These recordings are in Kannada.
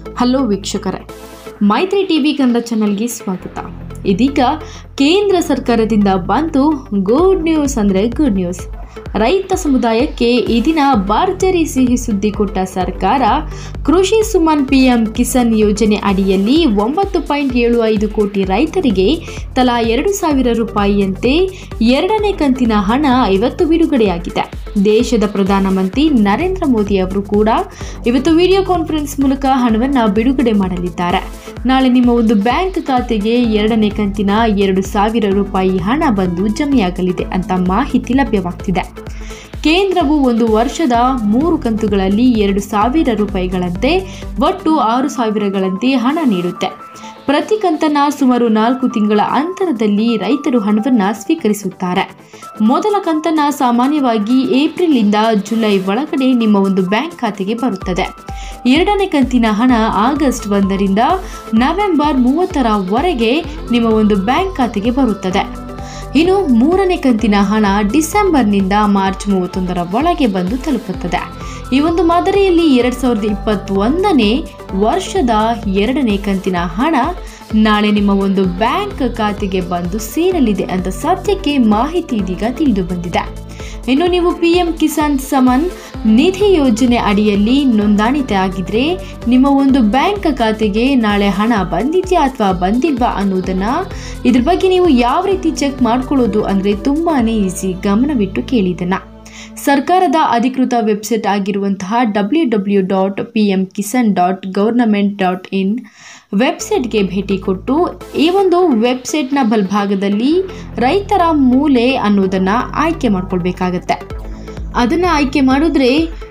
ಹಲೋ ವೀಕ್ಷಕರೇ ಮೈತ್ರಿ ಟಿವಿ ಕನ್ನಡ ಚಾನಲ್ಗೆ ಸ್ವಾಗತ ಇದೀಗ ಕೇಂದ್ರ ಸರ್ಕಾರದಿಂದ ಬಂತು ಗುಡ್ ನ್ಯೂಸ್ ಅಂದರೆ ಗುಡ್ ನ್ಯೂಸ್ ರೈತ ಸಮುದಾಯಕ್ಕೆ ಈ ದಿನ ಭರ್ಜರಿ ಸಿಹಿ ಸುದ್ದಿ ಕೊಟ್ಟ ಸರ್ಕಾರ ಕೃಷಿ ಸುಮನ್ ಪಿಎಂ ಕಿಸಾನ್ ಯೋಜನೆ ಅಡಿಯಲ್ಲಿ ಒಂಬತ್ತು ಪಾಯಿಂಟ್ ಏಳು ಐದು ಕೋಟಿ ರೈತರಿಗೆ ತಲಾ ಎರಡು ಸಾವಿರ ರೂಪಾಯಿಯಂತೆ ಎರಡನೇ ಕಂತಿನ ಹಣ ಇವತ್ತು ಬಿಡುಗಡೆಯಾಗಿದೆ ದೇಶದ ಪ್ರಧಾನಮಂತ್ರಿ ನರೇಂದ್ರ ಮೋದಿ ಅವರು ಕೂಡ ಇವತ್ತು ವಿಡಿಯೋ ಕಾನ್ಫರೆನ್ಸ್ ಮೂಲಕ ಹಣವನ್ನು ಬಿಡುಗಡೆ ಮಾಡಲಿದ್ದಾರೆ ನಾಳೆ ನಿಮ್ಮ ಒಂದು ಬ್ಯಾಂಕ್ ಖಾತೆಗೆ ಎರಡನೇ ಕಂತಿನ ಎರಡು ಸಾವಿರ ರೂಪಾಯಿ ಹಣ ಬಂದು ಜಮೆಯಾಗಲಿದೆ ಅಂತ ಮಾಹಿತಿ ಲಭ್ಯವಾಗ್ತಿದೆ ಕೇಂದ್ರವು ಒಂದು ವರ್ಷದ ಮೂರು ಕಂತುಗಳಲ್ಲಿ ಎರಡು ಸಾವಿರ ರೂಪಾಯಿಗಳಂತೆ ಒಟ್ಟು ಆರು ಸಾವಿರಗಳಂತೆ ಹಣ ನೀಡುತ್ತೆ ಪ್ರತಿ ಕಂತನ ಸುಮಾರು ನಾಲ್ಕು ತಿಂಗಳ ಅಂತರದಲ್ಲಿ ರೈತರು ಹಣವನ್ನು ಸ್ವೀಕರಿಸುತ್ತಾರೆ ಮೊದಲ ಕಂತನ ಸಾಮಾನ್ಯವಾಗಿ ಏಪ್ರಿಲ್ನಿಂದ ಜುಲೈ ಒಳಗಡೆ ನಿಮ್ಮ ಒಂದು ಬ್ಯಾಂಕ್ ಖಾತೆಗೆ ಬರುತ್ತದೆ ಎರಡನೇ ಕಂತಿನ ಹಣ ಆಗಸ್ಟ್ ಒಂದರಿಂದ ನವೆಂಬರ್ ಮೂವತ್ತರವರೆಗೆ ನಿಮ್ಮ ಒಂದು ಬ್ಯಾಂಕ್ ಖಾತೆಗೆ ಬರುತ್ತದೆ ಇನ್ನು ಮೂರನೇ ಕಂತಿನ ಹಣ ಡಿಸೆಂಬರ್ನಿಂದ ಮಾರ್ಚ್ ಮೂವತ್ತೊಂದರ ಒಳಗೆ ಬಂದು ತಲುಪುತ್ತದೆ ಈ ಒಂದು ಮಾದರಿಯಲ್ಲಿ ಎರಡು ಸಾವಿರದ ಇಪ್ಪತ್ತೊಂದನೇ ವರ್ಷದ ಎರಡನೇ ಕಂತಿನ ಹಣ ನಾಳೆ ನಿಮ್ಮ ಒಂದು ಬ್ಯಾಂಕ್ ಖಾತೆಗೆ ಬಂದು ಸೇರಲಿದೆ ಅಂತ ಸದ್ಯಕ್ಕೆ ಮಾಹಿತಿ ಇದೀಗ ತಿಳಿದು ಬಂದಿದೆ ಇನ್ನು ನೀವು ಪಿ ಎಂ ಕಿಸಾನ್ ಸಮನ್ ನಿಧಿ ಯೋಜನೆ ಅಡಿಯಲ್ಲಿ ನೋಂದಾಣಿತ ಆಗಿದ್ರೆ ನಿಮ್ಮ ಒಂದು ಬ್ಯಾಂಕ್ ಖಾತೆಗೆ ನಾಳೆ ಹಣ ಬಂದಿದೆಯಾ ಅಥವಾ ಬಂದಿಲ್ವಾ ಅನ್ನೋದನ್ನ ಇದ್ರ ಬಗ್ಗೆ ನೀವು ಯಾವ ರೀತಿ ಚೆಕ್ ಮಾಡ್ಕೊಳ್ಳೋದು ಅಂದರೆ ತುಂಬಾನೇ ಈಸಿ ಗಮನವಿಟ್ಟು ಕೇಳಿದನ ಸರ್ಕಾರದ ಅಧಿಕೃತ ವೆಬ್ಸೈಟ್ ಆಗಿರುವಂತಹ W W dot P M Kisan dot government dot in ವೆಬ್ಸೈಟ್ಗೆ ಭೇಟಿ ಕೊಟ್ಟು ಈ ಒಂದು ವೆಬ್ಸೈಟ್ನ ಬಲಭಾಗದಲ್ಲಿ ರೈತರ ಮೂಲೆ ಅನ್ನೋದನ್ನು ಆಯ್ಕೆ ಮಾಡ್ಕೊಳ್ಬೇಕಾಗತ್ತೆ ಅದನ್ನು ಆಯ್ಕೆ ಮಾಡಿದ್ರೆ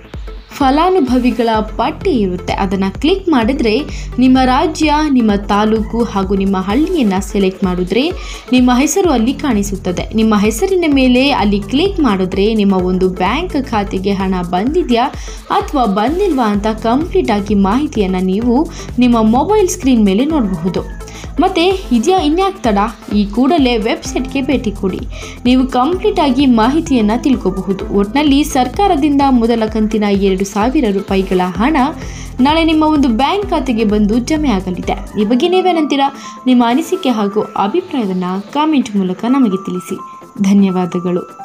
ಫಲಾನುಭವಿಗಳ ಪಟ್ಟಿ ಇರುತ್ತೆ ಅದನ್ನು ಕ್ಲಿಕ್ ಮಾಡಿದ್ರೆ ನಿಮ್ಮ ರಾಜ್ಯ ನಿಮ್ಮ ತಾಲೂಕು ಹಾಗೂ ನಿಮ್ಮ ಹಳ್ಳಿಯನ್ನು ಸೆಲೆಕ್ಟ್ ಮಾಡಿದ್ರೆ ನಿಮ್ಮ ಹೆಸರು ಅಲ್ಲಿ ಕಾಣಿಸುತ್ತದೆ ನಿಮ್ಮ ಹೆಸರಿನ ಮೇಲೆ ಅಲ್ಲಿ ಕ್ಲಿಕ್ ಮಾಡಿದ್ರೆ ನಿಮ್ಮ ಒಂದು ಬ್ಯಾಂಕ್ ಖಾತೆಗೆ ಹಣ ಬಂದಿದೆಯಾ ಅಥವಾ ಬಂದಿಲ್ವಾ ಅಂತ ಕಂಪ್ಲೀಟ್ ಆಗಿ ಮಾಹಿತಿಯನ್ನು ನೀವು ನಿಮ್ಮ ಮೊಬೈಲ್ ಸ್ಕ್ರೀನ್ ಮೇಲೆ ನೋಡಬಹುದು ಮತ್ತು ಇದೆಯಾ ಇನ್ಯಾಕ್ ತಡ ಈ ಕೂಡಲೇ ವೆಬ್ಸೈಟ್ಗೆ ಭೇಟಿ ಕೊಡಿ ನೀವು ಕಂಪ್ಲೀಟ್ ಆಗಿ ಮಾಹಿತಿಯನ್ನು ತಿಳ್ಕೋಬಹುದು ಒಟ್ಟಿನಲ್ಲಿ ಸರ್ಕಾರದಿಂದ ಮೊದಲ ಕಂತಿನ ಎರಡು ಸಾವಿರ ರೂಪಾಯಿಗಳ ಹಣ ನಾಳೆ ನಿಮ್ಮ ಒಂದು ಬ್ಯಾಂಕ್ ಖಾತೆಗೆ ಬಂದು ಜಮೆ ಆಗಲಿದೆ ಈ ಬಗ್ಗೆ ನೀವೇನಂತೀರಾ ನಿಮ್ಮ ಅನಿಸಿಕೆ ಹಾಗೂ ಅಭಿಪ್ರಾಯವನ್ನು ಕಾಮೆಂಟ್ ಮೂಲಕ ನಮಗೆ ತಿಳಿಸಿ ಧನ್ಯವಾದಗಳು